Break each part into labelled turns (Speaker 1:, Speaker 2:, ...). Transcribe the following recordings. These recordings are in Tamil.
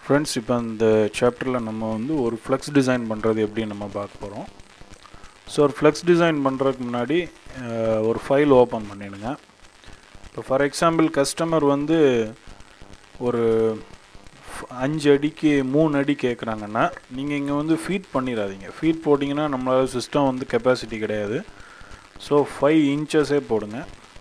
Speaker 1: ஃப்ரெண்ட்ஸ் இப்போ இந்த சாப்டரில் நம்ம வந்து ஒரு ஃப்ளெக்ஸ் டிசைன் பண்ணுறது எப்படி நம்ம பார்க்க போகிறோம் ஸோ ஒரு ஃப்ளெக்ஸ் டிசைன் பண்ணுறதுக்கு முன்னாடி அஹ், ஒரு ஃபைல் ஓப்பன் பண்ணிடுங்க இப்போ ஃபார் எக்ஸாம்பிள் கஸ்டமர் வந்து ஒரு ஃப- அஞ்சு அடிக்கு மூணு அடி கேட்குறாங்கன்னா நீங்கள் இங்கே வந்து ஃபீட் பண்ணிடாதீங்க ஃபீட் போட்டிங்கன்னா நம்மளால சிஸ்டம் வந்து கெப்பாசிட்டி கிடையாது ஸோ ஃபைவ் இன்ச்சஸே போடுங்க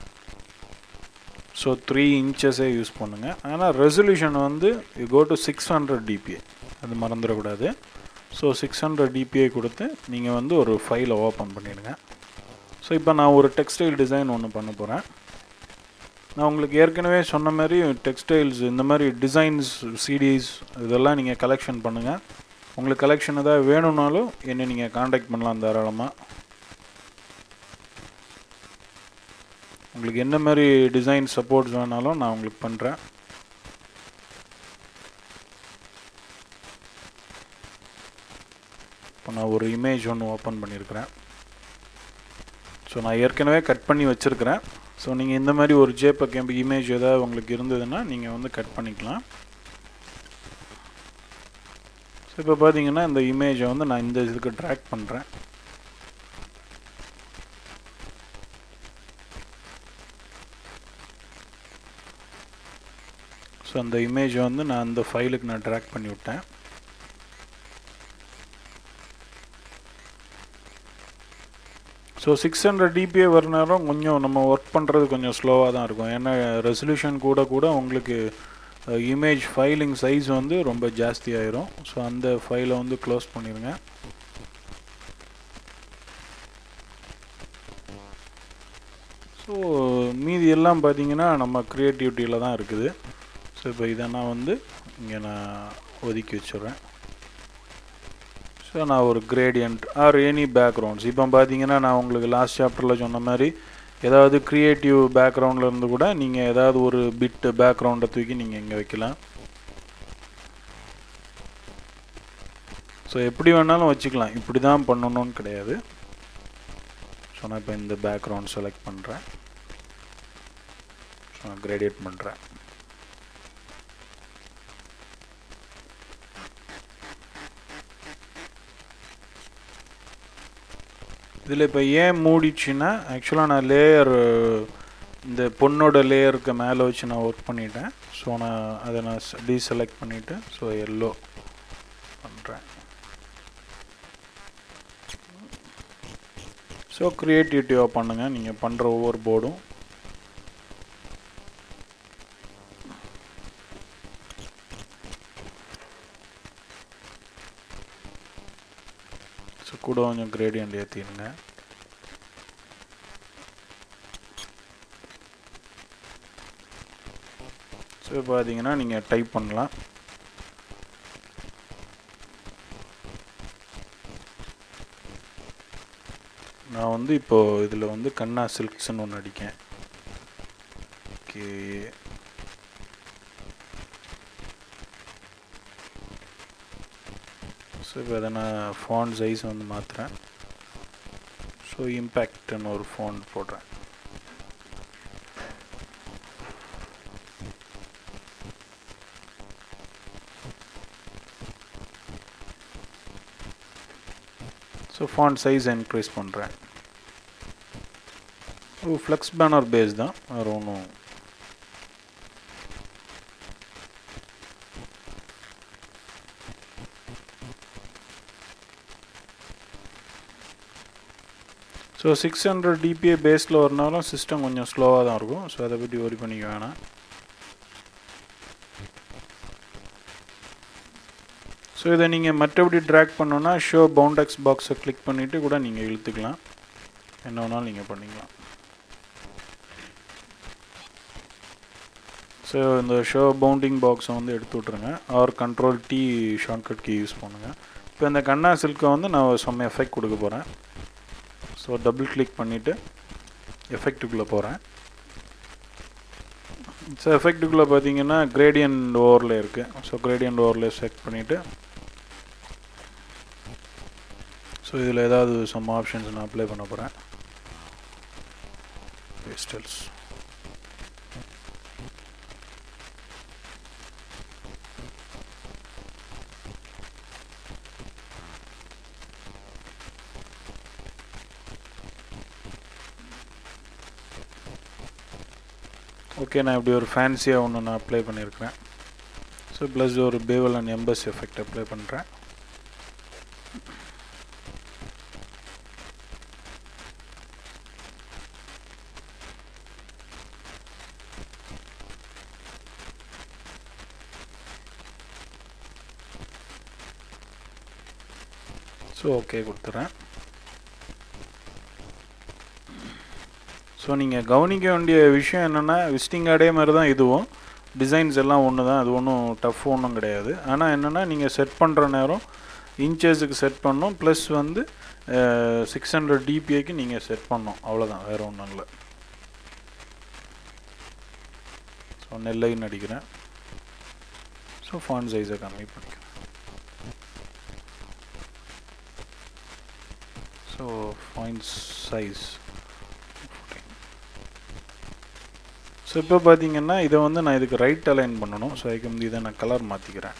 Speaker 1: ஸோ த்ரீ இன்ச்சஸே யூஸ் பண்ணுங்கள் ஆனால் ரெசல்யூஷன் வந்து you go to six hundred DPI அது மறந்துடக்கூடாது ஸோ சிக்ஸ் ஹண்ட்ரட் டிபிஐ கொடுத்து நீங்கள் வந்து ஒரு ஃபைலை ஓப்பன் பண்ணிடுங்க ஸோ இப்போ நான் ஒரு டெக்ஸ்டைல் டிசைன் ஒன்று பண்ண போகிறேன் நான் உங்களுக்கு ஏற்கனவே சொன்ன மாதிரி டெக்ஸ்டைல்ஸ் இந்த மாதிரி டிசைன்ஸ் சிடிஸ் இதெல்லாம் நீங்கள் கலெக்ஷன் பண்ணுங்கள் உங்களுக்கு கலெக்ஷன் ஏதாவது வேணும்னாலும் என்னை நீங்கள் காண்டாக்ட் பண்ணலாம் தாராளமாக உங்களுக்கு என்ன மாதிரி டிசைன் சப்போர்ட்ஸ் வேணாலும் நான் உங்களுக்கு பண்ணுறேன் இப்போ நான் ஒரு இமேஜ் ஒன்று ஓப்பன் பண்ணியிருக்கிறேன் ஸோ நான் ஏற்கனவே கட் பண்ணி வச்சுருக்கிறேன் ஸோ நீங்கள் இந்த மாதிரி ஒரு ஜேபக் இமேஜ் ஏதாவது உங்களுக்கு இருந்ததுன்னா நீங்கள் வந்து கட் பண்ணிக்கலாம் ஸோ இப்போ பார்த்தீங்கன்னா இந்த இமேஜை வந்து நான் இந்த இதுக்கு ட்ராக் பண்ணுறேன் ஸோ அந்த இமேஜை வந்து நான் அந்த ஃபைலுக்கு நான் ட்ராக் பண்ணி விட்டேன் ஸோ சிக்ஸ் ஹண்ட்ரட் டிபிஏ வர நேரம் கொஞ்சம் நம்ம ஒர்க் பண்ணுறது கொஞ்சம் ஸ்லோவாக தான் இருக்கும் ஏன்னா ரெசல்யூஷன் கூட கூட உங்களுக்கு இமேஜ் ஃபைலிங் சைஸ் வந்து ரொம்ப ஜாஸ்தி ஆயிரும் ஸோ அந்த ஃபைலை வந்து க்ளோஸ் பண்ணிடுங்க ஸோ மீதி எல்லாம் பார்த்தீங்கன்னா நம்ம க்ரியேட்டிவிட்டியில் தான் இருக்குது ஸோ இப்போ இதை நான் வந்து இங்கே நான் ஒதுக்கி வச்சிடுறேன் ஸோ நான் ஒரு கிரேடியன்ட் ஆர் எனி பேக்ரவுண்ட்ஸ் இப்போ பார்த்தீங்கன்னா நான் உங்களுக்கு லாஸ்ட் சாப்டரில் சொன்ன மாதிரி ஏதாவது க்ரியேட்டிவ் பேக்ரவுண்டில் இருந்து கூட நீங்கள் ஏதாவது ஒரு பிட்டு பேக்ரவுண்டை தூக்கி நீங்கள் இங்கே வைக்கலாம் ஸோ எப்படி வேணாலும் வச்சுக்கலாம் இப்படி தான் பண்ணணும்னு கிடையாது ஸோ நான் இப்போ இந்த பேக்ரவுண்ட் செலக்ட் பண்ணுறேன் ஸோ நான் கிரேடியேட் பண்ணுறேன் இதில் இப்போ ஏன் மூடிச்சுன்னா ஆக்சுவலாக நான் லேயர் இந்த பொண்ணோட லேயருக்கு மேலே வச்சு நான் ஒர்க் பண்ணிட்டேன் ஸோ நான் அதை நான் டீசெலக்ட் பண்ணிவிட்டு ஸோ எல்லோ பண்ணுறேன் ஸோ க்ரியேட்டிவிட்டியாக பண்ணுங்கள் நீங்கள் பண்ணுற ஒவ்வொரு போர்டும் ஸோ கூட கொஞ்சம் கிரேடியன்ட் ஏற்றிடுங்க ஸோ பார்த்தீங்கன்னா நீங்கள் டைப் பண்ணலாம் நான் வந்து இப்போது இதில் வந்து கண்ணா சில்க்ஸ்னு ஒன்று அடிக்கேன் ஓகே ஸோ இப்போ அதை நான் ஃபாண்ட் சைஸ் வந்து மாற்றுறேன் ஸோ இம்பேக்ட்னு ஒரு ஃபோன் போடுறேன் ஸோ ஃபாண்ட் சைஸ் இன்க்ரீஸ் பண்ணுறேன் ஓ ஃப்ளெக்ஸ் பேனர் பேஸ் தான் வேறு ஒன்றும் ஸோ சிக்ஸ் ஹண்ட்ரட் டிபிஏ பேஸில் வரனாலும் சிஸ்டம் கொஞ்சம் ஸ்லோவாக தான் இருக்கும் ஸோ அதை பற்றி ஒரி பண்ணிக்க வேணாம் ஸோ இதை நீங்கள் மற்றபடி ட்ராக் பண்ணோன்னா ஷோ பவுண்டெக்ஸ் பாக்ஸை கிளிக் பண்ணிவிட்டு கூட நீங்கள் இழுத்துக்கலாம் என்ன வேணாலும் நீங்கள் பண்ணிக்கலாம் ஸோ இந்த ஷோ பவுண்டிங் பாக்ஸை வந்து எடுத்து விட்ருங்க or control T shortcut key use பண்ணுங்கள் இப்போ இந்த கண்ணா சில்கை வந்து நான் சம் எஃபெக்ட் கொடுக்க போகிறேன் ஸோ டபுள் கிளிக் பண்ணிவிட்டு எஃபெக்ட்டுக்குள்ளே போகிறேன் ஸோ எஃபெக்ட்டுக்குள்ளே பார்த்தீங்கன்னா கிரேடியன்ட் ஓவரில் இருக்குது ஸோ கிரேடியன்ட் ஓவரில் செலக்ட் பண்ணிவிட்டு ஸோ இதில் ஏதாவது சம் ஆப்ஷன்ஸ் நான் அப்ளை பண்ண போகிறேன் பேஸ்டல்ஸ் ஓகே நான் இப்படி ஒரு ஃபேன்சியாக ஒன்று நான் அப்ளை பண்ணியிருக்கிறேன் ஸோ ப்ளஸ் ஒரு bevel and emboss effect apply பண்ணுறேன் ஸோ ஓகே கொடுத்துறேன் ஸோ நீங்கள் கவனிக்க வேண்டிய விஷயம் என்னென்னா விசிட்டிங் கார்டே மாதிரி தான் இதுவும் டிசைன்ஸ் எல்லாம் ஒன்று தான் அது ஒன்றும் டஃப் ஒன்றும் கிடையாது ஆனால் என்னென்னா நீங்கள் செட் பண்ணுற நேரம் இன்ச்சஸுக்கு செட் பண்ணோம் ப்ளஸ் வந்து சிக்ஸ் ஹண்ட்ரட் டிபிஐக்கு நீங்கள் செட் பண்ணோம் அவ்வளோதான் வேறு ஒன்றும் இல்லை ஸோ நெல்லைன்னு அடிக்கிறேன் ஸோ ஃபான் சைஸை கம்மி பண்ணிக்கிறேன் ஸோ font சைஸ் ஸோ இப்போ பார்த்தீங்கன்னா இதை வந்து நான் இதுக்கு ரைட் அலைன் பண்ணணும் ஸோ அதுக்கு வந்து இதை நான் கலர் மாற்றிக்கிறேன்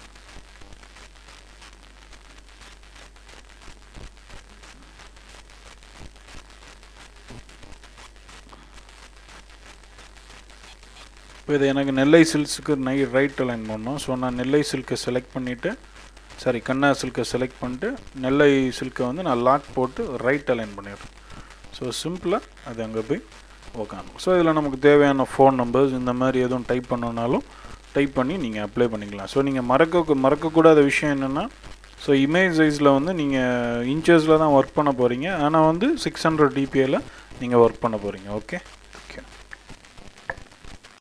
Speaker 1: இப்போ இது எனக்கு நெல்லை சில்க்ஸுக்கு நை ரைட் அலைன் பண்ணணும் ஸோ நான் நெல்லை சில்கை செலக்ட் பண்ணிவிட்டு சாரி கண்ணா சில்கை செலக்ட் பண்ணிட்டு நெல்லை சில்கை வந்து நான் லாக் போட்டு ரைட் அலைன் பண்ணிடுறேன் ஸோ சிம்பிளாக அது அங்கே போய் உக்காணும் ஸோ இதில் நமக்கு தேவையான ஃபோன் நம்பர்ஸ் இந்த மாதிரி எதுவும் டைப் பண்ணனாலும் டைப் பண்ணி நீங்கள் அப்ளை பண்ணிக்கலாம் ஸோ நீங்கள் மறக்க மறக்கக்கூடாத விஷயம் என்னென்னா ஸோ இமேஜ் சைஸில் வந்து நீங்கள் இன்ச்சஸில் தான் ஒர்க் பண்ண போகிறீங்க ஆனால் வந்து சிக்ஸ் ஹண்ட்ரட் டிபியில் நீங்கள் ஒர்க் பண்ண போகிறீங்க ஓகே